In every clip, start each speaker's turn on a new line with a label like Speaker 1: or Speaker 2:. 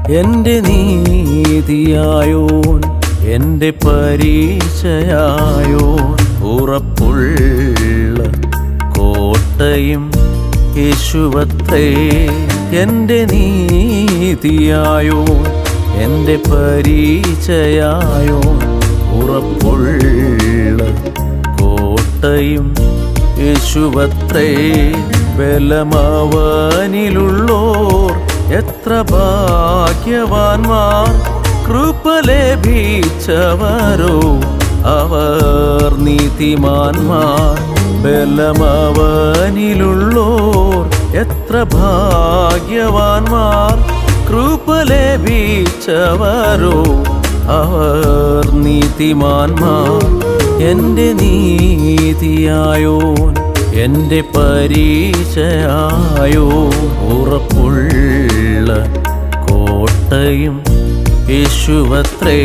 Speaker 1: എന്റെ നീതിയായോൻ എന്റെ പരീക്ഷയായോൻ ഉറപ്പുള്ള കോട്ടയും യേശുവത്രേ എന്റെ നീതിയായോൻ എന്റെ പരീക്ഷയായോൻ ഉറപ്പുള്ള കോട്ടയും യേശുവത്രേ ബലമവനിലുള്ളോർ എത്ര ഭാഗ്യവാന്മാർ കൃപ ലഭിച്ചവരോ അവർ നീതിമാന്മാർ ബലമവനിലുള്ളോർ എത്ര ഭാഗ്യവാന്മാർ കൃപ ലഭിച്ചവരോ അവർ നീതിമാന്മാർ എൻ്റെ നീതിയായോൻ എൻ്റെ പരീക്ഷയായോ ഉറപ്പുള്ള കോട്ടയും യേശുവത്രേ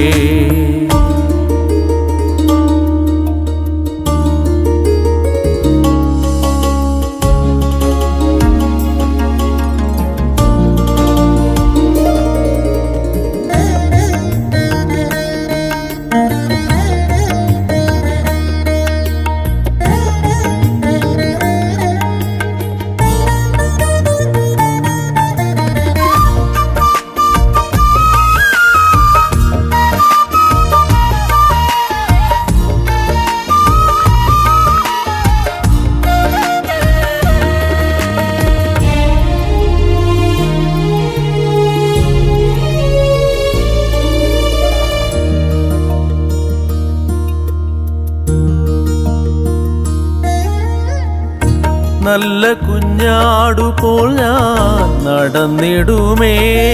Speaker 1: നല്ല കുഞ്ഞാടുപോൽ ഞാൻ നടന്നിടുമേ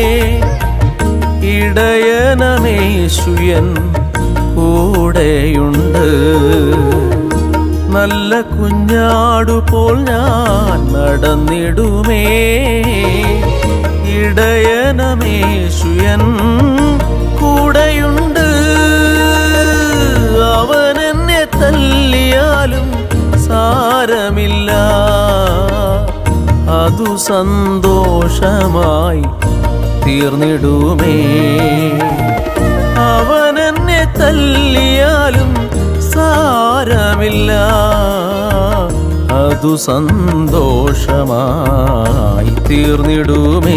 Speaker 1: ഇടയനമേശുയൻ കൂടെയുണ്ട് നല്ല കുഞ്ഞാടുപോൽ ഞാൻ നടന്നിടുമേ ഇടയനമേശുയൻ കൂടെയുണ്ട് അവൻ എന്നെ തല്ലിയാലും സാരമില്ല അതു സന്തോഷമായി തീർന്നിടുമേ അവൻ എന്നെ തല്ലിയാലും സാരമില്ല അതു സന്തോഷമായി തീർന്നിടുമേ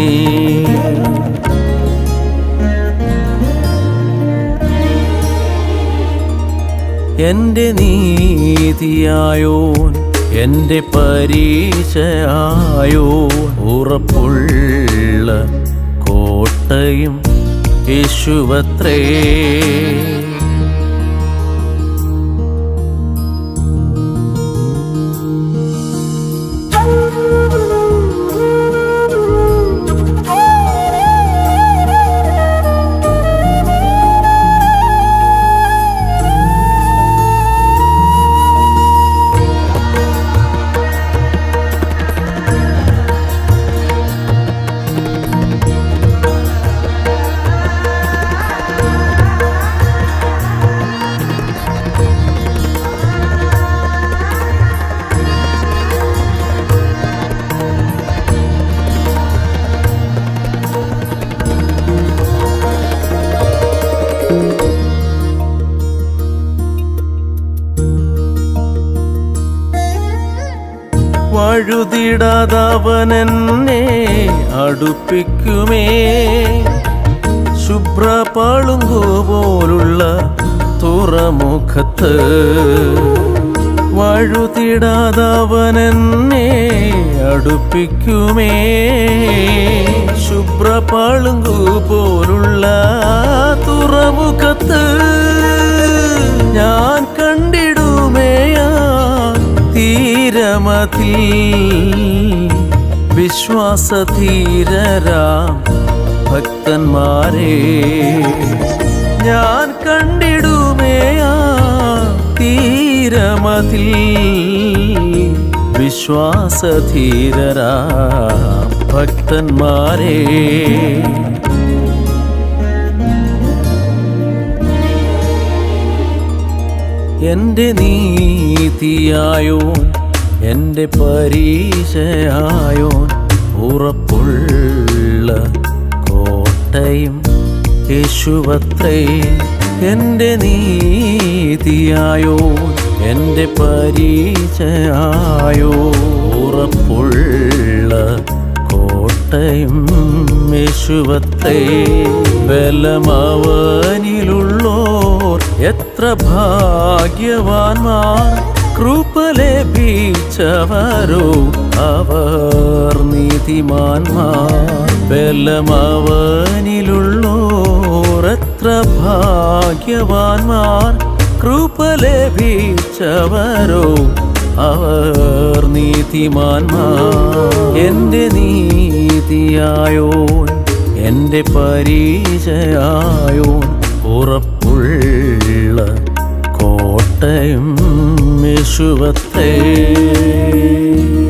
Speaker 1: എന്റെ നീതിയായോൻ എന്റെ പരീക്ഷയായോ ഉറപ്പുള്ള കോട്ടയും യേശുവത്രേ വഴുതിടാതവൻ എന്നെ അടുപ്പിക്കുമേ ശുഭ്രപളുങ്കു പോലുള്ള തുറമുഖത്ത് വഴുതിടാതവൻ എന്നെ അടുപ്പിക്കുമേ ശുഭ്രപളുങ്കു പോലുള്ള തുറമുഖത്ത് ഞാൻ കണ്ടിടുമേയാ തീരമതിൽ വിശ്വാസധീരരാം ഭക്തന്മാരെ ഞാൻ കണ്ടിടുമേയാ തീരമതിൽ വിശ്വാസധീരരാം ഭക്തന്മാരെ എന്റെ നീതിയായോൻ എന്റെ പരീക്ഷയായോൻ ഉറപ്പുള്ള കോട്ട കോട്ടയും യേശുവത്രേ എൻ്റെ നീതിയായോ എൻ്റെ പരിചയായോ ഉറപ്പുള്ള കോട്ടയും യേശുവത്രേ ബലമവനിലുള്ളോർ എത്ര ഭാഗ്യവാന്മാർ കൃപ ലഭിച്ചവരോ അവർ നീതിമാന്മാർ ബലമവനിലുള്ളോർ എത്ര ഭാഗ്യവാന്മാർ കൃപ ലഭിച്ചവരോ അവർ നീതിമാന്മാർ എൻ്റെ നീതിയായോൻ എൻ്റെ പരിചയായോൻ ഉറപ്പുള്ള കോട്ടയും യേശുവത്തേ